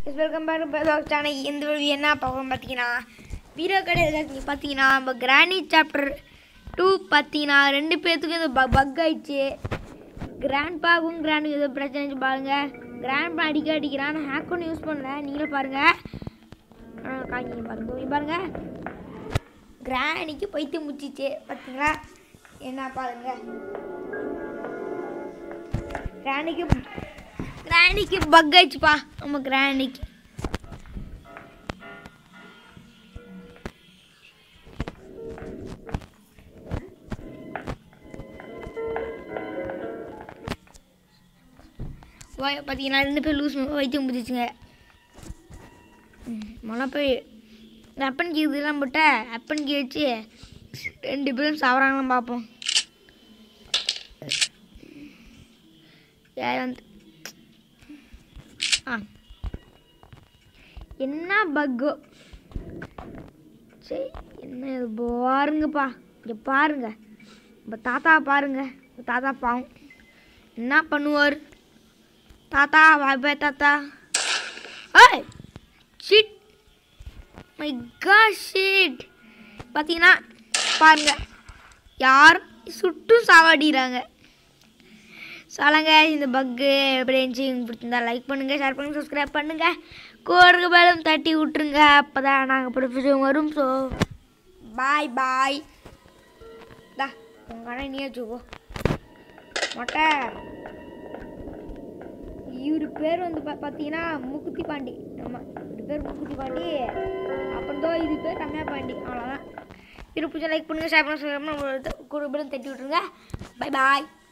S welcome back back channel இந்த video என்ன பார்க்கணும் பார்த்தீங்கன்னா வீடியோ கடையில் நீங்கள் பார்த்தீங்கன்னா நம்ம கிராணி சாப்டர் டூ பார்த்தீங்கன்னா ரெண்டு பேர்த்துக்கும் இது பக் ஆயிடுச்சு கிராண்ட் பாக்கும் கிராண்டுக்கு ஏதோ பிரச்சனை இருந்துச்சு பாருங்க கிராண்ட் பா அடிக்க அடிக்கிறான் நான் ஹேக் ஒன்று யூஸ் பண்ணல நீங்களும் பாருங்கள் காய்ச்சிங்க பாருங்க இங்க பாருங்க கிராணிக்கு பைத்தியம் முச்சிச்சு பார்த்தீங்களா என்ன பாருங்க கிராணிக்கு கிராணிக்கு பக் ஆயிடுச்சுப்பா நம்ம கிராணிக்கு வாய் பார்த்தீங்கன்னா ரெண்டு பேர் லூஸ் வைத்தியம் முடிச்சுங்க மழை போய் அப்பன் கீ இதெல்லாம் போட்ட அப்பன் கீ வச்சு ரெண்டு பேரும் சாவறாங்கன்னு பார்ப்போம் யார் வந்து ஆ என்ன பக்கு சரி என்ன இது பாருங்கப்பா இங்கே பாருங்க நம்ம தாத்தா பாருங்க உங்க தாத்தா பாவம் என்ன பண்ணுவார் தாத்தா பாய் பாய் தாத்தா ஏய் ஷிட் மை காட் ஷிட் பார்த்தீங்கன்னா பாருங்க யார் சுட்டும் சாவாடிறாங்க சொல்லுங்க இந்த பக்கு எப்படி இருந்துச்சு உங்களுக்கு பிடிச்சிருந்தா லைக் பண்ணுங்கள் ஷேர் பண்ணுங்கள் சப்ஸ்கிரைப் பண்ணுங்கள் கோருக்கு பேரும் தட்டி விட்ருங்க அப்போ தான் நாங்கள் பிடிச்ச வரும் ஸோ பாய் பாய் தா உங்கள் அண்ணன் நீ வச்சுக்கோ மொட்டை இவர் பேர் வந்து பா பார்த்தீங்கன்னா மூக்குத்தி பாண்டி ஆமாம் இவர் பேர் மூக்குத்தி பாண்டி அப்புறம் தான் இது பேர் ரம்யா பாண்டி அவ்வளோதான் இரு பிடிச்சா லைக் பண்ணுங்கள் ஷேர் பண்ணுங்கள் கூட பேரும் தட்டி விட்ருங்க பை பாய்